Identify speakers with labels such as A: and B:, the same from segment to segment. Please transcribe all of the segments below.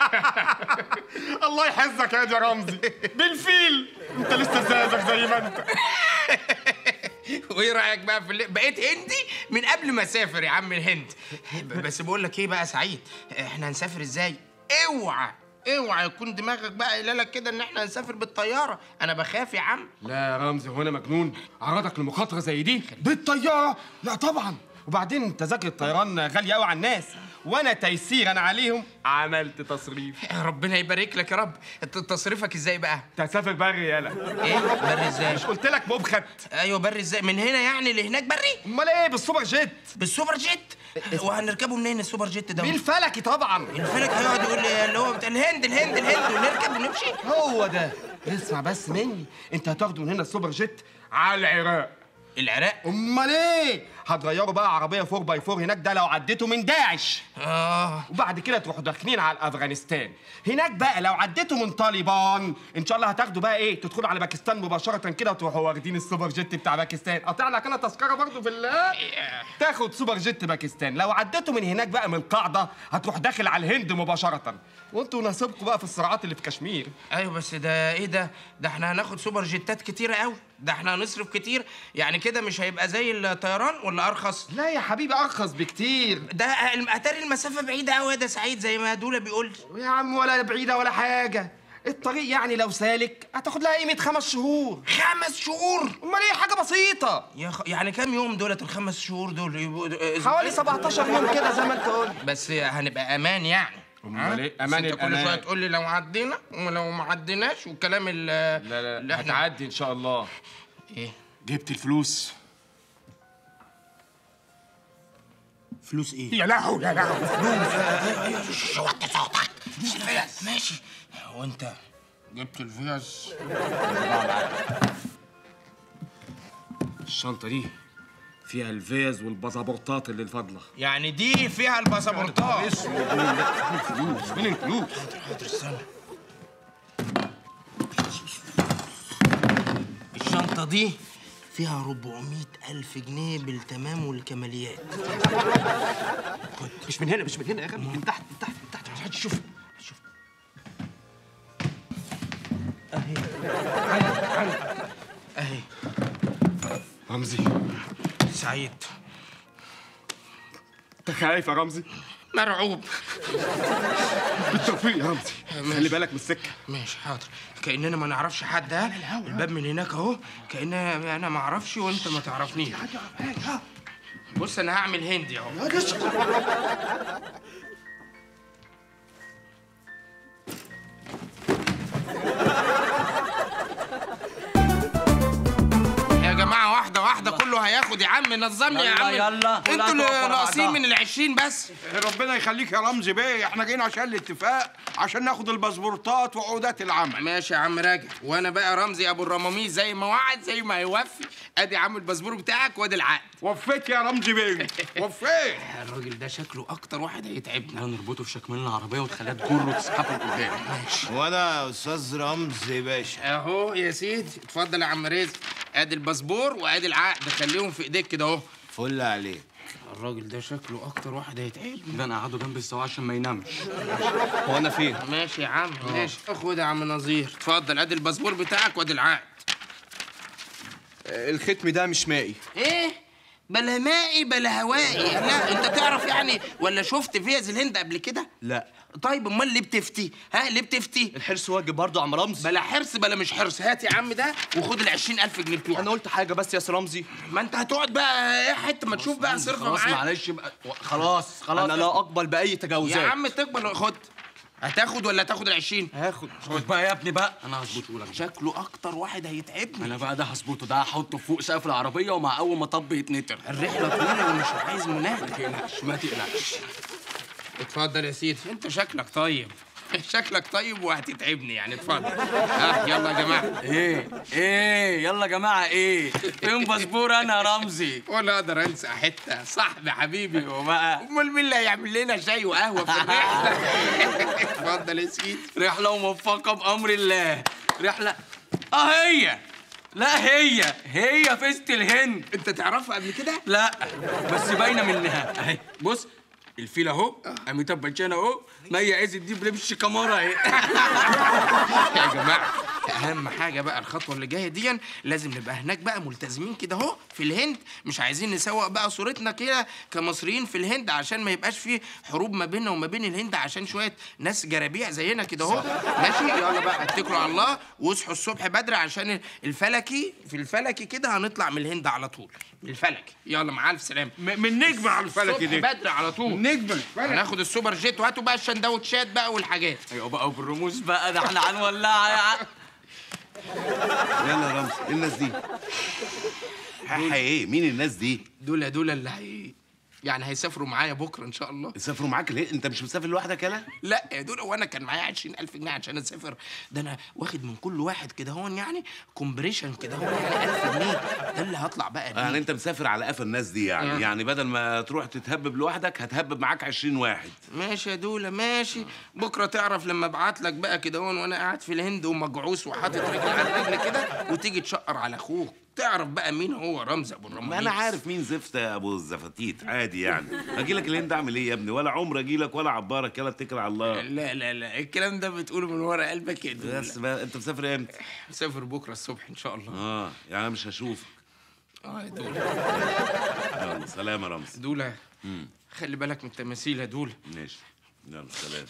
A: الله يحزك يا يا رمزي بالفيل انت لسه ساذج زي ما انت
B: وايه رايك بقى في اللي بقيت هندي من قبل ما اسافر يا عم الهند ب- بس بقول لك ايه بقى يا سعيد احنا هنسافر ازاي اوعى اوعى يكون دماغك بقى قايله لك كده ان احنا هنسافر بالطياره انا بخاف يا عم
A: لا يا رمزي هو انا مجنون عرضك لمخاطره زي دي بالطياره لا طبعا وبعدين تذاكر الطيران غاليه قوي على الناس وانا تيسيرا عليهم عملت تصريف
B: ربنا يبارك لك يا رب ت- تصريفك ازاي بقى
A: تسافر بري يالا
B: ايه بري ازاي
A: مش قلت لك مبخت
B: ايوه بري ازاي من هنا يعني لهناك بري
A: امال ايه بالسوبر جيت
B: بالسوبر جيت وهنركبه منين السوبر جيت ده
A: بالفلكي طبعا
B: الفلك هيقعد يقول لي اللي هو بتاع الهند الهند الهند ونركب ونمشي
A: هو ده اسمع بس مني انت هتاخده من هنا السوبر جيت على العراق
B: العراق
A: امال ايه هتغيروا بقى عربيه 4 باي 4 هناك ده لو عديته من داعش
B: اه
A: وبعد كده تروحوا داخلين على افغانستان هناك بقى لو عديتوا من طالبان ان شاء الله هتاخدوا بقى ايه تدخلوا على باكستان مباشره كده وتروحوا واخدين السوبر جيت بتاع باكستان قاطع لك انا تذكره برضو في ال تاخد سوبر جيت باكستان لو عديتوا من هناك بقى من القاعده هتروح داخل على الهند مباشره وانتوا نصيبكم بقى في الصراعات اللي في كشمير
B: ايوه بس ده ايه ده ده احنا هناخد سوبر جيتات كتيره قوي ده احنا هنصرف كتير يعني كده مش هيبقى زي الطيران ولا ارخص
A: لا يا حبيبي ارخص بكتير
B: ده الم- اتاري المسافه بعيده قوي ده سعيد زي ما دوله بيقول لي
A: يا عم ولا بعيده ولا حاجه الطريق يعني لو سالك هتاخد لها قيمه خمس شهور
B: خمس شهور
A: امال ايه حاجه بسيطه
B: يا خ... يعني كام يوم دولت الخمس شهور دول يبقوا- أسبوعين؟
A: حوالي 17 يوم كده زي ما انت قلت
B: بس هنبقى امان يعني
A: أمال
B: ها؟
A: إيه؟
B: بس
A: أمان
B: انت كل
A: الأمان.
B: شويه تقول لي لو عدينا ولو ما عديناش والكلام ال-
A: لا لا
B: اللي احنا
A: هتعدي ان شاء الله
B: ايه
A: جبت الفلوس
B: فلوس ايه
A: يا لهو يا لهو فلوس
B: شو وطي صوتك الفيز ماشي وانت جبت الفيز
A: الشنطه دي فيها الفيز والباسبورتات اللي الفاضله
B: يعني دي فيها الباسبورتات
A: الفلوس فين الفلوس
B: حاضر استنى الشنطة دي فيها 400 ألف جنيه بالتمام والكماليات
A: مش من هنا مش من هنا يا غبي من تحت من تحت من تحت مش حد يشوف
B: شوف أهي أهي
A: رمزي
B: سعيد
A: انت خايف يا رمزي
B: مرعوب
A: بالتوفيق يا رمزي خلي بالك من السكه
B: ماشي حاضر كأننا ما نعرفش حد ها الباب من هناك اهو كأن انا ما اعرفش وانت ما تعرفنيش بص انا هعمل هندي اهو يا جماعة واحدة واحدة كله هياخد يا عم نظمني يا
C: يلا،
B: عم
C: يلا.
B: انتوا
C: كلها
B: اللي
C: توفر
B: ناقصين
C: بعضها.
B: من العشرين بس
D: ربنا يخليك يا رمزي بيه احنا جايين عشان الاتفاق عشان ناخد الباسبورتات وعقودات العمل
B: ماشي يا عم راجع وانا بقى رمزي ابو الرماميس زي ما وعد زي ما هيوفي ادي يا عم الباسبور بتاعك وادي العقد
D: وفيت يا رمزي بيه وفيت
B: الراجل ده شكله اكتر واحد هيتعبنا
C: نربطه في شكمان العربيه وتخليها تجر وتسحبه لقدام
E: وانا يا استاذ رمزي باشا
B: اهو يا سيدي اتفضل يا عم رزق ادي الباسبور وادي العقد خليهم في ايديك كده اهو
E: فل عليك
B: الراجل ده شكله اكتر واحد هيتعبنا
C: ده انا قعده جنب السواق عشان ما ينامش
E: هو انا فين
B: ماشي يا عم ماشي خد يا عم نظير اتفضل ادي الباسبور بتاعك وادي العقد
E: الختم ده مش مائي
B: ايه بلا مائي بلا هوائي لا انت تعرف يعني ولا شفت فيز الهند قبل كده
E: لا
B: طيب امال ليه بتفتي ها ليه بتفتي
E: الحرص واجب برضه يا عم رمزي
B: بلا حرص بلا مش حرص هات يا عم ده وخد ال 20000 جنيه بتوعك
E: انا قلت حاجه بس يا سي رمزي
B: ما انت هتقعد بقى ايه حته ما تشوف بقى صرفه
C: خلاص
B: معاك
C: معلش بقى خلاص خلاص
E: انا لا اقبل باي
B: يا
E: تجاوزات
B: عم تقبل خد هتاخد ولا هتاخد ال 20
E: هاخد
C: خد بقى يا ابني بقى انا هظبطه لك
B: شكله اكتر واحد هيتعبني
C: انا بقى ده هظبطه ده هحطه فوق سقف العربيه ومع اول مطب يتنتر
B: الرحله طويله ومش عايز مناهده
C: ما تقلقش ما تقلقش
B: اتفضل يا سيدي انت شكلك طيب شكلك طيب وهتتعبني يعني اتفضل ها يلا يا جماعه
C: ايه ايه يلا يا جماعه ايه فين باسبور انا يا رمزي
B: ولا اقدر انسى حته صاحبي حبيبي
C: وبقى
B: امال مين اللي هيعمل لنا شاي وقهوه في الرحله اتفضل يا سيدي
C: رحله موفقه بامر الله رحله اه هي لا هي هي فيست الهند
B: انت تعرفها قبل كده
C: لا بس باينه منها اهي بص الفيل اهو اميتاب باتشان اهو مي عز الدين بلبس كامارا اهي
B: يا جماعه اهم حاجه بقى الخطوه اللي جايه دي لازم نبقى هناك بقى ملتزمين كده اهو في الهند مش عايزين نسوق بقى صورتنا كده كمصريين في الهند عشان ما يبقاش في حروب ما بيننا وما بين الهند عشان شويه ناس جرابيع زينا كده اهو ماشي يلا بقى اتكلوا على الله واصحوا الصبح بدري عشان الفلكي في الفلكي كده هنطلع من الهند على طول من الفلكي يلا مع الف سلامه
D: من نجم على الفلك
B: الصبح
D: دي
B: بدري على طول
D: نجم الفلك
B: هناخد السوبر جيت وهاتوا بقى الشندوتشات بقى والحاجات
C: ايوه بقى وبالرموز بقى ده احنا هنولعها يا عم
F: يلا يا رمزي ايه الناس دي؟ حق ايه؟ مين الناس دي؟
B: دول دول اللي هي يعني هيسافروا معايا بكره ان شاء الله
F: يسافروا معاك ليه؟ انت مش مسافر لوحدك يالا؟
B: لا يا دول وانا كان معايا 20000 جنيه عشان اسافر ده انا واخد من كل واحد كده هون يعني كومبريشن كده هون يعني 1000 جنيه ده اللي هطلع بقى بيه
F: يعني انت مسافر على قفا الناس دي يعني
B: آه.
F: يعني بدل ما تروح تتهبب لوحدك هتهبب معاك 20 واحد
B: ماشي يا دولة ماشي بكره تعرف لما ابعت لك بقى كده هون وانا قاعد في الهند ومجعوس وحاطط رجل على رجل كده وتيجي تشقر على اخوك تعرف بقى مين هو رمزي ابو الرماديس
F: ما انا عارف مين زفت يا ابو الزفاتيت عادي يعني اجي لك الهند اعمل ايه يا ابني ولا عمر اجي لك ولا عبارك يلا اتكل على الله
B: لا لا لا الكلام ده بتقوله من ورا قلبك يا دولة
F: بس بقى انت مسافر امتى؟
B: مسافر بكره الصبح ان شاء الله
F: اه يعني انا مش هشوفك
B: اه يا دولة
F: يلا سلام يا رمزي
B: دولة خلي بالك من التماثيل يا دولة
F: ماشي يلا سلام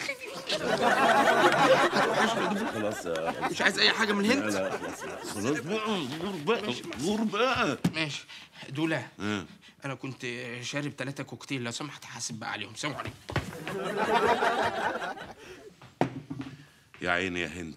F: خلاص يا
B: مش عايز اي حاجه من الهند
F: لا خلاص بقى غور بقى غور بقى
B: ماشي دولة
F: آه.
B: انا كنت شارب ثلاثة كوكتيل لو سمحت حاسب بقى عليهم سلام عليكم
F: يا عيني يا هند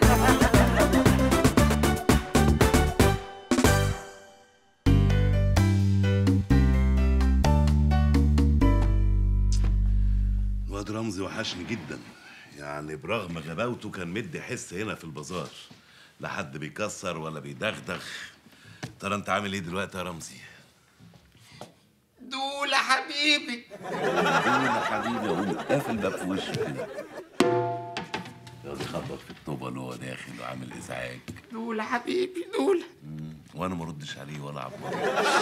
F: الواد رمزي وحشني جدا يعني برغم غباوته كان مدي حس هنا في البازار لا حد بيكسر ولا بيدغدغ ترى انت عامل ايه دلوقتي يا رمزي؟
B: دولة حبيبي
F: قول يا حبيبي اقوم قافل باب في وشه كده يقعد يخبط في الطوبه وهو داخل وعامل ازعاج
B: دولة حبيبي دولة
F: وانا ما ردش عليه ولا عبر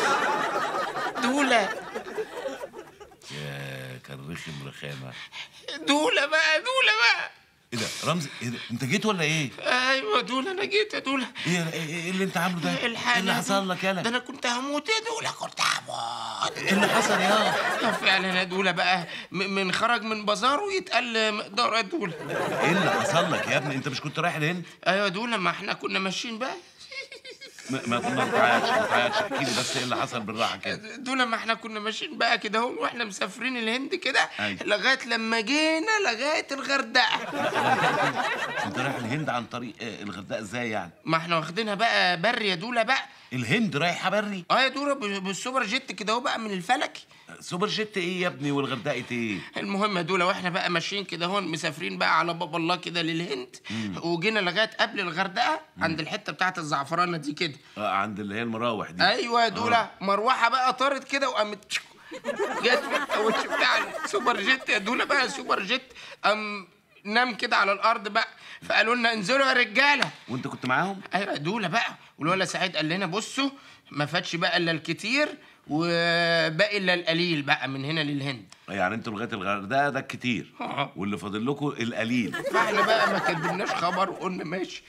B: دولة
F: يا كان رخم رخامه
B: دولة بقى دولة بقى
F: ايه ده رمزي إيه ده؟ انت جيت ولا ايه؟
B: ايوه دولة انا جيت يا دولة
F: ايه ايه إيه اللي انت عامله ده؟ ايه
B: الحالة
F: اللي حصل لك
B: ده
F: يالا؟
B: انا كنت هموت يا دولة كنت هموت
F: ايه اللي حصل يا
B: فعلا يا دولة بقى م- من خرج من بازاره يتقل مقدار يا دولة
F: ايه اللي حصل لك يا ابني انت مش كنت رايح الهند؟
B: ايوه يا دولة ما احنا كنا ماشيين بقى
F: ما ما ما تعيطش ما تعيطش احكي لي بس ايه اللي حصل بالراحه كده
B: دول ما احنا كنا ماشيين بقى كده اهو واحنا مسافرين الهند كده
F: أيوة.
B: لغايه لما جينا لغايه الغردقه
F: انت رايح الهند عن طريق آه، الغردقه ازاي يعني؟
B: ما احنا واخدينها بقى بري يا دوله بقى
F: الهند رايحه بري؟
B: اه يا دوله ب- بالسوبر جيت كده اهو بقى من الفلكي
F: سوبر جيت ايه يا ابني والغردقه ايه؟
B: المهم يا دوله واحنا بقى ماشيين كده هون مسافرين بقى على باب الله كده للهند وجينا لغايه قبل الغردقه عند الحته بتاعت الزعفرانه دي كده
F: آه عند اللي هي المراوح دي
B: ايوه يا دوله مروحه بقى طارت كده وقامت تشك، جت في الكاوتش بتاع السوبر جيت يا دوله بقى سوبر جيت قام نام كده على الارض بقى فقالوا لنا انزلوا يا رجاله
F: وانت كنت معاهم؟
B: ايوه دولة بقى والولا سعيد قال لنا بصوا ما فاتش بقى الا الكتير وباقي الا القليل بقى من هنا للهند
F: يعني انتوا لغايه الغردقه ده كتير
B: آه.
F: واللي فاضل لكم القليل
B: فاحنا بقى ما كدبناش خبر وقلنا ماشي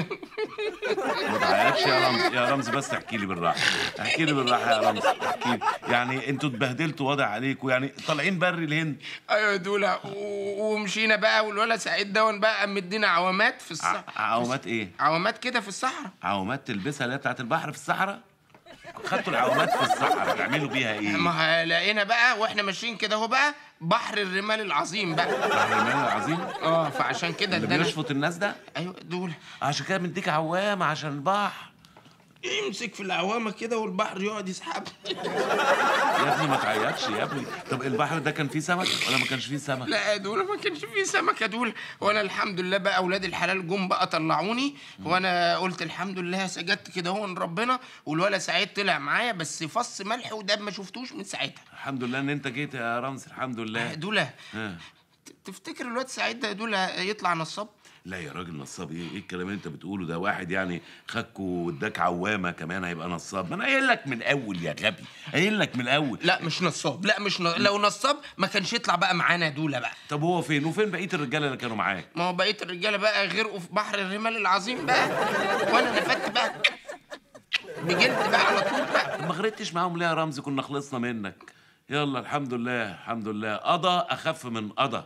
F: ما تعيطش يا رمز يا رمز بس احكي لي بالراحه احكي لي بالراحه يا رمز احكي لي يعني انتوا اتبهدلتوا وضع عليكم يعني طالعين بري الهند
B: ايوه يا دولة و- ومشينا بقى والولا سعيد دون بقى قام مدينا عوامات في
F: ع-
B: الصحراء
F: عوامات ايه؟
B: عوامات كده في الصحراء
F: عوامات تلبسها اللي هي بتاعت البحر في الصحراء؟ خدتوا العوامات في الصحراء تعملوا بيها ايه؟
B: ما لقينا بقى واحنا ماشيين كده اهو بقى بحر الرمال العظيم بقى
F: بحر المال العظيم
B: اه فعشان كده
F: اللي
B: ادانا
F: بيشفط الناس ده
B: ايوه دولة
F: عشان كده مديك عوامه عشان البحر
B: يمسك في العوامة كده والبحر يقعد يسحبها
F: يا ابني ما تعيطش يا ابني طب البحر ده كان فيه سمك ولا ما كانش فيه سمك؟
B: لا يا دول ما كانش فيه سمكة دول وانا الحمد لله بقى اولاد الحلال جم بقى طلعوني وانا قلت الحمد لله سجدت كده هو ربنا والولا سعيد طلع معايا بس فص ملح ودب ما شفتوش من ساعتها
F: الحمد لله ان انت جيت يا رمز الحمد لله
B: دولة
F: ها.
B: ت- تفتكر الواد سعيد ده دول يطلع نصاب
F: لا يا راجل نصاب ايه ايه الكلام اللي انت بتقوله ده واحد يعني خدكوا واداك عوامه كمان هيبقى نصاب ما انا قايل لك من الاول يا غبي قايل لك من الاول
B: لا مش نصاب لا مش ن... لو نصاب ما كانش يطلع بقى معانا دوله بقى
F: طب هو فين وفين بقيه الرجاله اللي كانوا معاك
B: ما هو بقيه الرجاله بقى غرقوا في بحر الرمال العظيم بقى وانا نفدت بقى بجلد بقى على طول بقى
F: ما غرقتش معاهم ليه يا رمزي كنا خلصنا منك يلا الحمد لله الحمد لله قضى اخف من قضى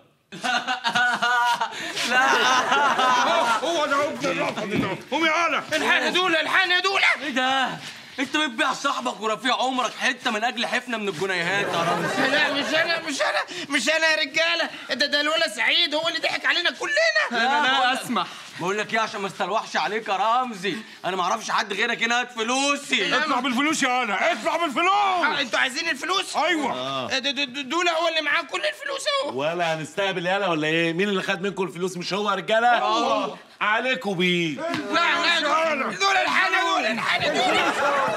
D: هو ده ابن الرفض ده قوم يا علا
B: الحقنا يا دوله الحقنا يا دوله
C: ايه ده انت بتبيع صاحبك ورفيع عمرك حته من اجل حفنه من الجنيهات يا رمزي
B: لا مش انا مش انا مش انا يا رجاله ده ده الولا سعيد هو اللي ضحك علينا كلنا
C: لا لا اسمح بقول لك ايه عشان ما استلوحش عليك يا رمزي انا ما اعرفش حد غيرك هنا هات فلوسي
D: اطلع بالفلوس يا علا اطلع بالفلوس
B: آه، انتوا عايزين الفلوس
D: ايوه
B: آه، د- د- د- دوله هو اللي معاه كل الفلوس اهو
F: ولا هنستقبل يالا ولا ايه مين اللي خد منكم الفلوس مش هو يا رجاله عليكم بيه
B: لا لا دوله الحقنا دوله الحقنا دوله